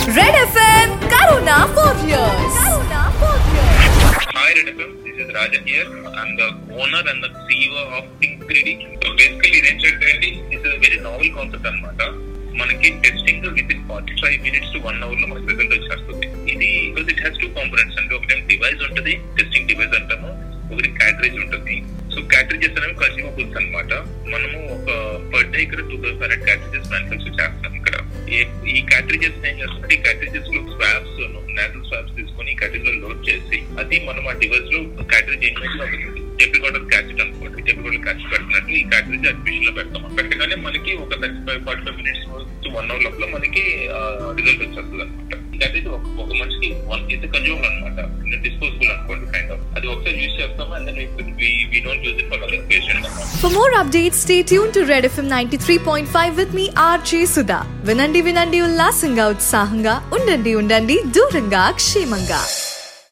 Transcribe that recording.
Red FM Karuna Warriors. Karuna Warriors. Hi, Red FM. This is Rajan here. I'm the owner and the CEO of Think 3D. So basically, ఏంటంటే this is a very novel concept అన్నమాట మనకి testing within forty five minutes to one hour లో మనకి result వచ్చేస్తుంది ఇది because it has two components అంటే ఒకటి device ఉంటుంది టెస్టింగ్ డివైస్ అంటాము ఒకటి క్యాటరేజ్ ఉంటుంది సో క్యాటరేజెస్ అనేవి కన్స్యూమబుల్స్ అన్నమాట మనము ఒక పర్ డే ఇక్కడ two thousand hundred cartridges manufacture చేస్తాం ఇక్కడ ఈ- ఈ క్యాటరేజెస్ ఏం చేస్తుంటే ఈ క్యాటరేజెస్ లో స్వాబ్స్ నేచురల్ స్వాబ్స్ తీసుకొని ఈ క్యాటరేజ్ లో లోడ్ చేసి అది మనం ఆ డివైస్ లో క్యాటరేజ్ ఇమేజ్ లో టెప్ రికార్డర్ క్యాసెట్ అనుకోండి టెప్ రికార్డర్ క్యాసెట్ పెడుతున్నట్టు ఈ క్యాటరేజ్ అడ్మిషన్ లో పెడతాం పెట్టగానే మనకి ఒక thirty five forty five minutes to one hour లోపల మనకి రిజల్ట్ వచ్చేస్తుంది అనమాట క్యాటరేజ్ ఒక ఒక మనిషికి వన్ ఇది కన్జ్యూమర్ అనమాట డిస్పోజబుల్ అనుకోండి కైండ్ ఆఫ్ అది ఒకసారి యూజ్ చేస్తాము and then we don't use it for other patient అనమాట For more updates, stay tuned to Red FM 93.5 with me, RJ Sudha. వినండి వినండి ఉల్లాసంగా ఉత్సాహంగా ఉండండి ఉండండి దూరంగా క్షేమంగా